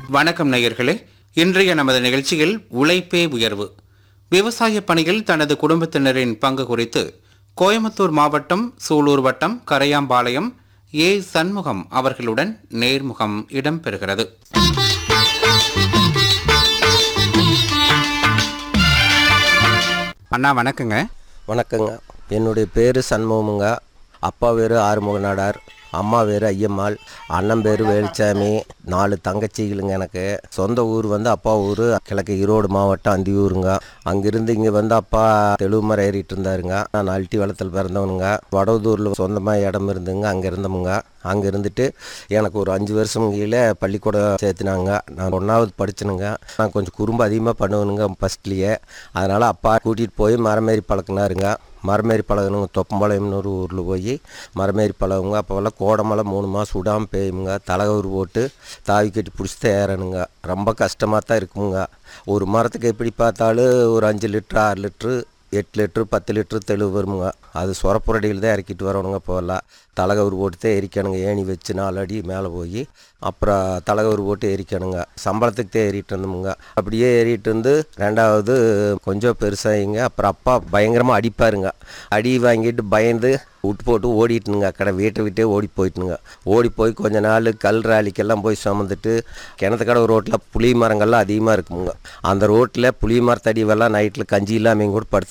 வணக்கம் நேயர்களே இன்றைய நமது நிகழ்ச்சியில் உழைப்பே உயர்வு விவசாய பணியில் தனது குடும்பத்தினரின் பங்கு குறித்து கோயம்புத்தூர் மாவட்டம் சூலூர் வட்டம் கரையாம்பாளையம் ஏ சண்முகம் அவர்களுடன் நேர்முகம் இடம்பெறுகிறது அண்ணா வணக்கங்க வணக்கங்க என்னுடைய பேர் சண்முகமுங்க அப்பா பேர் ஆறுமுக நாடார் அம்மா பேர் ஐயம்மாள் அண்ணன் பேர் வேலுச்சாமி நாலு தங்கச்சிகளுங்க எனக்கு சொந்த ஊர் வந்து அப்பா ஊர் கிழக்கு ஈரோடு மாவட்டம் அந்தியூருங்க அங்கிருந்து இங்கே வந்து அப்பா தெலுமரம் ஏறிட்டு இருந்தாருங்க நான் அல்ட்டி வளத்தில் பிறந்தவனுங்க வடவதூரில் சொந்தமாக இடம் இருந்துங்க அங்கே இருந்தோமுங்க அங்கே இருந்துட்டு எனக்கு ஒரு அஞ்சு வருஷம் கீழே பள்ளிக்கூடம் சேர்த்துனாங்க நான் ஒன்றாவது படிச்சனுங்க நான் கொஞ்சம் குறும்பு அதிகமாக பண்ணுவேனுங்க ஃபஸ்ட்லேயே அதனால் அப்பா கூட்டிகிட்டு போய் மரமேறி பழக்கினாருங்க மரமேறி பழகணுங்க தொப்பம்பாளையம்னு ஒரு ஊரில் போய் மரமேறி பழகுங்க அப்போல்லாம் கோடமலை மூணு மாதம் விடாமல் பெய்யுங்க தலைகவுரு போட்டு தாவி கட்டி பிடிச்சி ஏறணுங்க ரொம்ப கஷ்டமாக தான் இருக்குமுங்க ஒரு மரத்துக்கு எப்படி பார்த்தாலும் ஒரு அஞ்சு லிட்ரு ஆறு லிட்ரு எட்டு லிட்ரு பத்து லிட்ரு தெளிவு வருமுங்க அது சொரப்புரடியில் தான் இறக்கிட்டு வரணுங்க போகலாம் தலைகவுரு போட்டு தான் எரிக்கணுங்க ஏணி வச்சு நாலு அடி மேலே போய் அப்புறம் தலைகவுரு போட்டு எரிக்கணுங்க சம்பளத்துக்கு தான் ஏறிட்டு இருந்தோமுங்க அப்படியே ஏறிட்டு இருந்து ரெண்டாவது கொஞ்சம் பெருசாகிங்க அப்புறம் அப்பா பயங்கரமாக அடிப்பாருங்க அடி வாங்கிட்டு பயந்து விட்டு போட்டு ஓடிட்டுனுங்க கடை வீட்டை விட்டே ஓடி போயிட்டுனுங்க ஓடி போய் கொஞ்ச நாள் கல் ராலிக்கெல்லாம் போய் சுமந்துட்டு கிணத்துக்கடை ரோட்டில் புளி மரங்கள்லாம் அதிகமாக இருக்குமுங்க அந்த ரோட்டில் புளி மரத்தடிவெல்லாம் நைட்டில் கஞ்சி இல்லாமல் கூட படுத்து